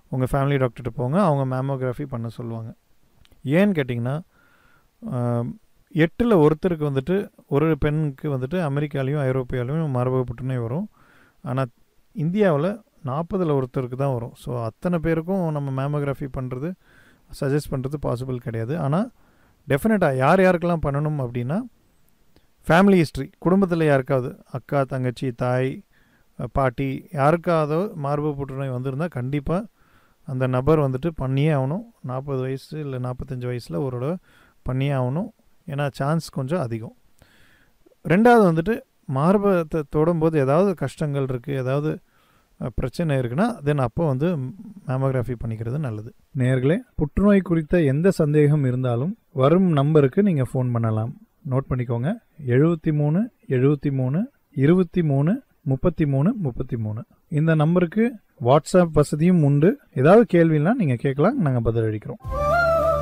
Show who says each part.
Speaker 1: உங்கள் ஃபேமிலி டாக்டர்கிட்ட போங்க அவங்க மேமோகிராஃபி பண்ண சொல்லுவாங்க ஏன்னு கேட்டிங்கன்னா எட்டில் ஒருத்தருக்கு வந்துட்டு ஒரு பெண்ணுக்கு வந்துட்டு அமெரிக்காலையும் ஐரோப்பியாலையும் மார்பக புற்றுநோய் வரும் ஆனால் இந்தியாவில் நாற்பதில் ஒருத்தருக்கு தான் வரும் ஸோ அத்தனை பேருக்கும் நம்ம மேமோகிராஃபி பண்ணுறது சஜஸ்ட் பண்ணுறது பாசிபிள் கிடையாது ஆனால் டெஃபினட்டாக யார் யாருக்கெல்லாம் பண்ணணும் அப்படின்னா ஃபேமிலி ஹிஸ்ட்ரி குடும்பத்தில் யாருக்காவது அக்கா தங்கச்சி தாய் அஹ், பாட்டி யாருக்காவது மார்பக புற்றுநோய் வந்திருந்தால் கண்டிப்பாக அந்த நபர் வந்துட்டு பண்ணியே ஆகணும் நாற்பது வயசு இல்லை நாற்பத்தஞ்சு வயசில் ஒரு தடவை பண்ணியே ஆகணும் ஏன்னா சான்ஸ் கொஞ்சம் அதிகம் ரெண்டாவது வந்துட்டு மார்பகத்தை தொடும்போது ஏதாவது கஷ்டங்கள் இருக்குது ஏதாவது அஹ், பிரச்சனை இருக்குன்னா தென் அப்போ வந்து மேமோகிராஃபி பண்ணிக்கிறது நல்லது நேர்களே புற்றுநோய் குறித்த எந்த சந்தேகம் இருந்தாலும் வரும் நம்பருக்கு நீங்கள் ஃபோன் பண்ணலாம் நோட் பண்ணிக்கோங்க எழுபத்தி மூணு எழுபத்தி மூணு இருபத்தி மூணு முப்பத்தி மூணு முப்பத்தி மூணு இந்த நம்பருக்கு வாட்ஸ்அப் வசதியும் உண்டு ஏதாவது கேள்வினா நீங்கள் கேட்கலாம் நாங்கள் பதிலளிக்கிறோம்